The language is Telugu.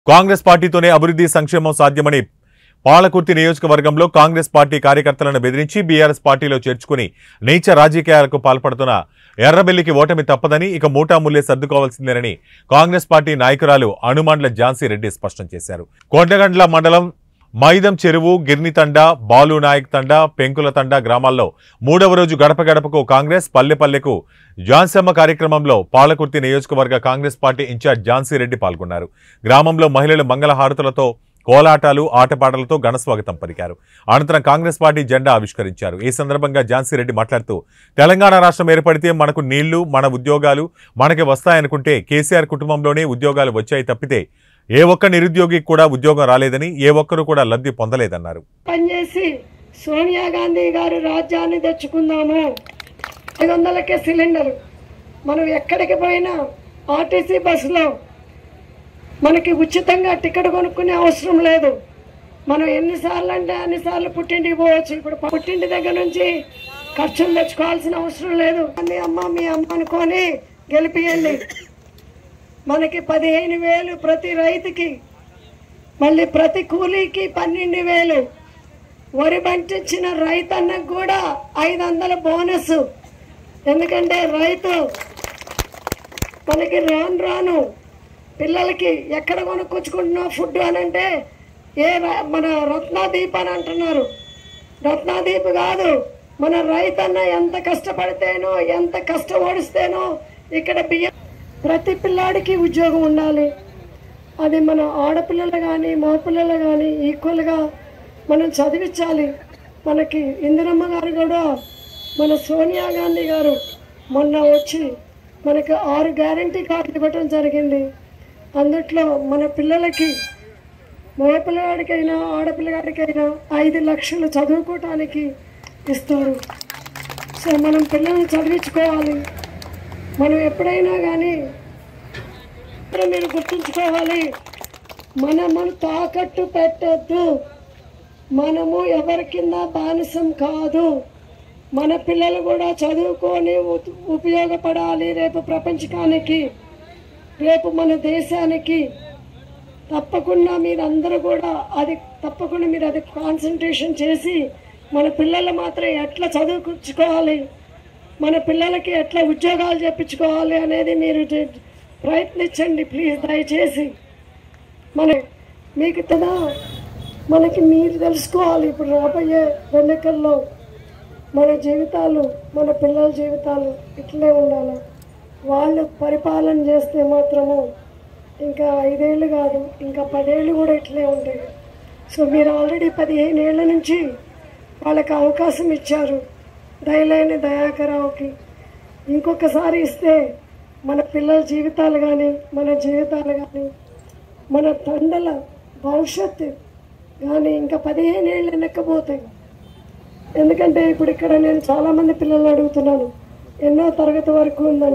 కాంగ్రెస్ పార్టీతోనే అభివృద్ధి సంక్షేమం సాధ్యమని పాలకుర్తి నియోజకవర్గంలో కాంగ్రెస్ పార్టీ కార్యకర్తలను బెదిరించి బీఆర్ఎస్ పార్టీలో చేర్చుకుని నీచ రాజకీయాలకు పాల్పడుతున్న ఎర్రబెల్లికి ఓటమి తప్పదని ఇక మూటాముల్లే సర్దుకోవాల్సిందేనని కాంగ్రెస్ పార్టీ నాయకురాలు అనుమాండ్ల ఝాన్సీ రెడ్డి స్పష్టం చేశారు కొండగండ్ల మండలం మైదం చెరువు గిర్నితండ బాలు నాయక్ తండ పెంకుల తండ గ్రామాల్లో మూడవ రోజు గడప గడపకు కాంగ్రెస్ పల్లె పల్లెకు జాన్సమ్మ కార్యక్రమంలో పాలకుర్తి నియోజకవర్గ కాంగ్రెస్ పార్టీ ఇన్ఛార్జ్ ఝాన్సీ రెడ్డి పాల్గొన్నారు గ్రామంలో మహిళలు మంగళహారతులతో కోలాటాలు ఆటపాటలతో ఘనస్వాగతం పలికారు అనంతరం కాంగ్రెస్ పార్టీ జెండా ఆవిష్కరించారు ఈ సందర్భంగా ఝాన్సీ రెడ్డి మాట్లాడుతూ తెలంగాణ రాష్ట్రం ఏర్పడితే మనకు నీళ్లు మన ఉద్యోగాలు మనకి వస్తాయనుకుంటే కేసీఆర్ కుటుంబంలోనే ఉద్యోగాలు వచ్చాయి తప్పితే ఏ ఒక్క నిరుద్యోగికి కూడా ఉద్యోగం రాలేదని ఏ ఒక్కరు కూడా లబ్ధి పొందలేదన్నారు పనిచేసి సోనియా గాంధీ గారు రాజ్యాన్ని తెచ్చుకుందాము ఐదు వందలకే సిలిండర్ మనం ఎక్కడికి పోయినా ఆర్టీసీ బస్సులో మనకి ఉచితంగా టికెట్ కొనుక్కునే అవసరం లేదు మనం ఎన్నిసార్లు అంటే అన్నిసార్లు పుట్టింటికి పోవచ్చు ఇప్పుడు పుట్టింటి దగ్గర నుంచి ఖర్చులు తెచ్చుకోవాల్సిన అవసరం లేదు మీ అమ్మ మీ అమ్మ అనుకొని గెలిపియండి మనకి పదిహేను వేలు ప్రతి రైతుకి మళ్ళీ ప్రతి కూలీకి పన్నెండు వేలు వరి పండించిన రైతన్నకు కూడా ఐదు వందల బోనస్ ఎందుకంటే రైతు మనకి రాను రాను పిల్లలకి ఎక్కడ కొనుక్కొచ్చుకుంటున్నావు ఫుడ్ అని అంటే ఏ ర- మన రత్నాదీప్ అని అంటున్నారు రత్నాదీప్ కాదు మన రైతన్న ఎంత కష్టపడితేనో ఎంత కష్టం ఓడిస్తేనో ఇక్కడ బియ్యం ప్రతి పిల్లాడికి ఉద్యోగం ఉండాలి అది మన ఆడపిల్లలు కానీ మగపిల్లలు కానీ ఈక్వల్గా మనం చదివించాలి మనకి ఇందిరమ్మ గారు కూడా మన సోనియా గాంధీ గారు మొన్న వచ్చి మనకి ఆరు గ్యారంటీ కార్డులు ఇవ్వటం జరిగింది అందుట్లో మన పిల్లలకి మగపిల్లగాడికైనా ఆడపిల్లగాడికైనా ఐదు లక్షలు చదువుకోవటానికి ఇస్తారు సో మనం పిల్లల్ని చదివించుకోవాలి మనం ఎప్పుడైనా కానీ ఇప్పుడు మీరు గుర్తుంచుకోవాలి మనము తాకట్టు పెట్టద్దు మనము ఎవరి కింద బానిసం కాదు మన పిల్లలు కూడా చదువుకొని ఉ- ఉపయోగపడాలి రేపు ప్రపంచకానికి రేపు మన దేశానికి తప్పకుండా మీరందరూ కూడా అది తప్పకుండా మీరు అది కాన్సన్ట్రేషన్ చేసి మన పిల్లలు మాత్రం ఎట్లా చదువుకుంచుకోవాలి మన పిల్లలకి ఎట్లా ఉద్యోగాలు చెప్పించుకోవాలి అనేది మీరు చే- ప్రయత్నించండి ప్లీజ్ దయచేసి మన మీకు కదా మనకి మీరు తెలుసుకోవాలి ఇప్పుడు రాబోయే ఎన్నికల్లో మన జీవితాలు మన పిల్లల జీవితాలు ఇట్లే ఉండాలి వాళ్ళు పరిపాలన చేస్తే మాత్రము ఇంకా ఐదేళ్ళు కాదు ఇంకా పదేళ్ళు కూడా ఇట్లే ఉంటాయి సో మీరు ఆల్రెడీ పదిహేను ఏళ్ళ నుంచి వాళ్ళకి అవకాశం ఇచ్చారు దయలేని దయాకరావుకి ఇంకొకసారి ఇస్తే మన పిల్లల జీవితాలు కానీ మన జీవితాలు కానీ మన తండల భవిష్యత్తు కానీ ఇంకా పదిహేను ఏళ్ళు వెనక్కపోతాయి ఎందుకంటే ఇప్పుడు ఇక్కడ నేను చాలామంది పిల్లలు అడుగుతున్నాను ఎన్నో తరగతి వరకు ఉందని